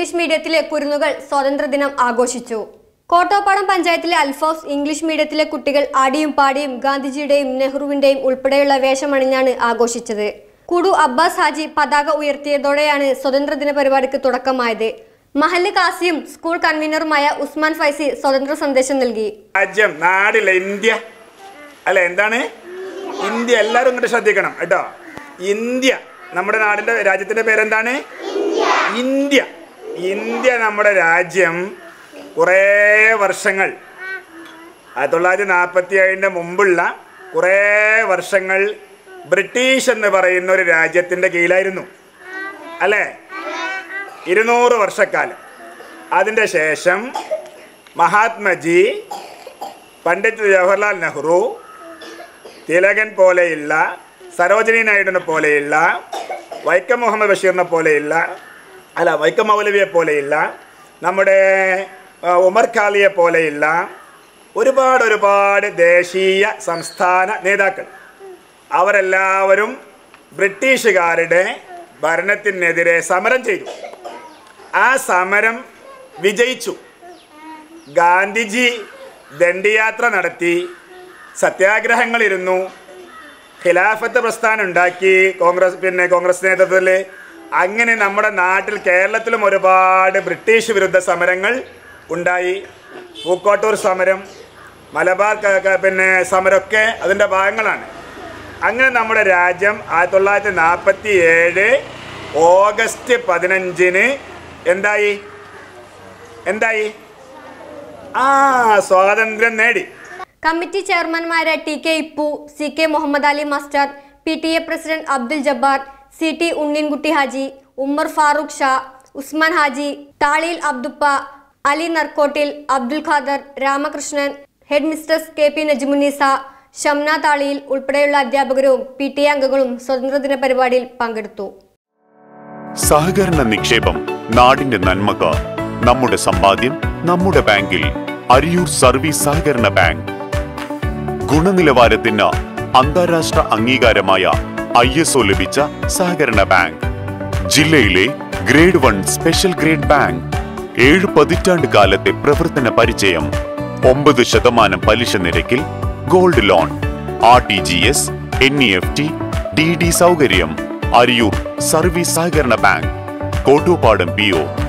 English മീഡിയത്തിലെ കുരുന്നുകൾ സ്വാതന്ത്ര്യദിനം ആഘോഷിച്ചു കോട്ടോപ്പാടം പഞ്ചായത്തിലെ അൽഫോസ് ഇംഗ്ലീഷ് മീഡിയത്തിലെ കുട്ടികൾ ആടിയും പാടിയും ഗാന്ധിജിയുടെയും നെഹ്റുവിന്റെയും ഉൾപ്പെടെയുള്ള വേഷമണിഞ്ഞാണ് ആഘോഷിച്ചത് കുടു അബ്ബാസ് ഹാജി പതാക ഉയർത്തിയതോടെയാണ് സ്വാതന്ത്ര്യദിന പരിപാടിക്ക് തുടക്കമായത് മഹല്ല് കാസിയും സ്കൂൾ കൺവീനറുമായ ഉസ്മാൻ ഫൈസി സ്വാതന്ത്ര്യ സന്ദേശം നൽകി രാജ്യം നാടില്ല ഇന്ത്യ അല്ല എന്താണ് ഇന്ത്യ എല്ലാവരും ഇങ്ങോട്ട് ശ്രദ്ധിക്കണം കേട്ടോ ഇന്ത്യ നമ്മുടെ നാടിന്റെ രാജ്യത്തിന്റെ പേരെന്താണ് ഇന്ത്യ ഇന്ത്യ നമ്മുടെ രാജ്യം കുറേ വർഷങ്ങൾ ആയിരത്തി തൊള്ളായിരത്തി നാൽപ്പത്തി ഏഴിൻ്റെ മുമ്പുള്ള കുറേ വർഷങ്ങൾ ബ്രിട്ടീഷ് എന്ന് പറയുന്ന ഒരു രാജ്യത്തിൻ്റെ കീഴിലായിരുന്നു അല്ലേ ഇരുന്നൂറ് വർഷക്കാലം അതിൻ്റെ ശേഷം മഹാത്മജി പണ്ഡിറ്റ് ജവഹർലാൽ നെഹ്റു തിലകൻ പോലെയുള്ള സരോജിനി നായിഡുവിനെ പോലെയുള്ള വൈക്കം മുഹമ്മദ് ബഷീറിനെ പോലെയുള്ള അല്ല വൈക്കം മൗലവിയെ പോലെയുള്ള നമ്മുടെ ആ, ഉമർ ഖാലിയെ പോലെയുള്ള ഒരുപാട് ഒരുപാട് ദേശീയ സംസ്ഥാന നേതാക്കൾ അവരെല്ലാവരും ബ്രിട്ടീഷുകാരുടെ ഭരണത്തിനെതിരെ സമരം ചെയ്തു ആ സമരം വിജയിച്ചു ഗാന്ധിജി ദണ്ഡിയാത്ര നടത്തി സത്യാഗ്രഹങ്ങളിരുന്നു ഖിലാഫത്ത് പ്രസ്ഥാനം ഉണ്ടാക്കി കോൺഗ്രസ് പിന്നെ കോൺഗ്രസ് നേതൃത്വത്തിൽ അങ്ങനെ നമ്മുടെ നാട്ടിൽ കേരളത്തിലും ഒരുപാട് ബ്രിട്ടീഷ് വിരുദ്ധ സമരങ്ങൾ ഉണ്ടായി പൂക്കോട്ടൂർ സമരം മലബാർ ക- ക- പിന്നെ സമരമൊക്കെ അതിൻ്റെ ഭാഗങ്ങളാണ് അങ്ങനെ നമ്മുടെ രാജ്യം ആയിരത്തി തൊള്ളായിരത്തി നാൽപ്പത്തി ഏഴ് ഓഗസ്റ്റ് പതിനഞ്ചിന് എന്തായി എന്തായി ആ സ്വാതന്ത്ര്യം നേടി കമ്മിറ്റി ചെയർമാൻമാരെ T K Ippu C K Muhammad Ali master P T A president Abdul Jabbar C T Unneenkutty Haji Ummer Farooq Shah Usman Haji Thaliyil Abdupa Ali Narkottil Abdul Khader Ramakrishnan head mistress K P Najmunnisa Shamna Thaliyil ഉൾപ്പെടെയുള്ള അധ്യാപകരും പി ടി എ അംഗങ്ങളും സ്വാതന്ത്ര്യദിന പരിപാടിയിൽ പങ്കെടുത്തു സഹകരണ നിക്ഷേപം നാടിന്റെ നന്മക്ക് നമ്മുടെ സമ്പാദ്യം നമ്മുടെ ബാങ്കിൽ അരിയൂർ സർവീസ് സഹകരണ ബാങ്ക് ഗുണനിലവാരത്തിന് അന്താരാഷ്ട്ര അംഗീകാരമായ ഐ എസ് ഒ ലഭിച്ച സഹകരണ ബാങ്ക് ജില്ലയിലെ grade one special grade bank ഏഴ് പതിറ്റാണ്ട് കാലത്തെ പ്രവർത്തന പരിചയം ഒമ്പത് ശതമാനം പലിശ നിരക്കിൽ gold loan R T G S N E F T D D സൗകര്യം അരിയൂർ സർവീസ് സഹകരണ ബാങ്ക് കോട്ടൂപ്പാടം പി ഒ